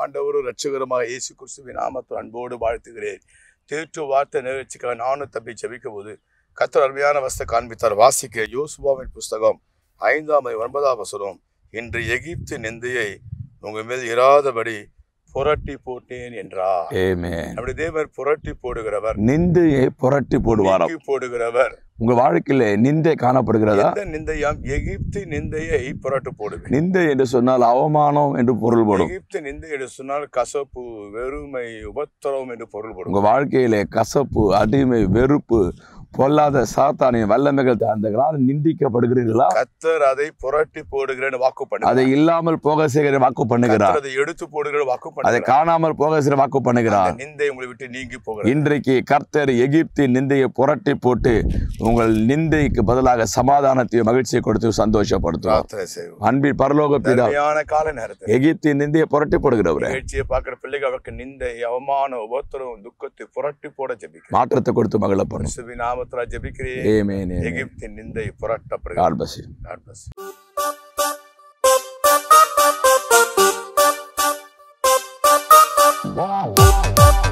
ஆண்டவரும் ரட்சகருமாக இயேசு கிறிஸ்துவின் நாமத்தில் அன்போடு வாழ்த்துகிறேன் தேற்று வார்த்தை நிகழ்ச்சிக்காக நானும் தம்பி ஜெபிக்கும் போது கத்தர் அருமையான வசத்தை காண்பித்தார் வாசிக்க யோசுவாவின் புஸ்தகம் ஐந்தாம் ஒன்பதாம் வசனம் இன்று எகிப்து நிந்தையை உங்க மேல் இராதபடி புரட்டி போட்டேன் என்றார் ஆமென் அப்படி தேவன் புரட்டி போடுகிறவர் நிந்தையை புரட்டி போடுவாராம் நீக்கி போடுகிறவர் உங்க வாழ்க்கையில நிந்தை காணப்படுகிறதா எந்த நிந்தையாம் எகிப்து நிந்தையை புரட்டு போடுவேன் நிந்தை என்று சொன்னால் அவமானம் என்று பொருள்படும் எகிப்து நிந்தை என்று சொன்னால் கசப்பு வெறுமை உபத்திரவம் என்று பொருள்படும் உங்க வாழ்க்கையில கசப்பு அடிமை வெறுப்பு பொல்லாத சாத்தானின் வல்லமைகள் அந்த காலம் நிந்திக்கப்படுகிறீர்களா கத்தர் அதை புரட்டி போடுகிறேன்னு வாக்கு அதை பண்ணுகிறார் இல்லாமல் போக செய்கிற வாக்கு பண்ணுகிறார் கத்தர் அதை எடுத்து போடுகிற வாக்கு அதை பண்ணுகிறார் காணாமல் போக செய்கிற வாக்கு பண்ணுகிறார் அந்த நிந்தை உங்களை விட்டு நீங்கி போகிறது இன்றைக்கு கர்த்தர் எகிப்தின் நிந்தையை புரட்டி போட்டு உங்கள் நிந்தைக்கு பதிலாக சமாதானத்தையும் மகிழ்ச்சியை கொடுத்து சந்தோஷப்படுத்துவார் பிரார்த்தனை செய்வோம் அன்பில் பரலோக பிதா அருமையான கால நேரத்தில் எகிப்தின் நிந்தையை புரட்டி போடுகிறவரே நிகழ்ச்சியை பார்க்கிற பிள்ளைகள் அவருக்கு நிந்தை அவமான உபத்திரம் துக்கத்தை புரட்டி போட ஜெபிக்கிறேன் மாற்றத்தை கொடுத்து மகிழ பண்ணும் கிறிஸ்துவின் நாமத்துல ஜெபிக்கிறேன் ஏமேன் எகிப்தின் நிந்தை புரட்டப்படுகிறது காட் பசி God bless you. Wow.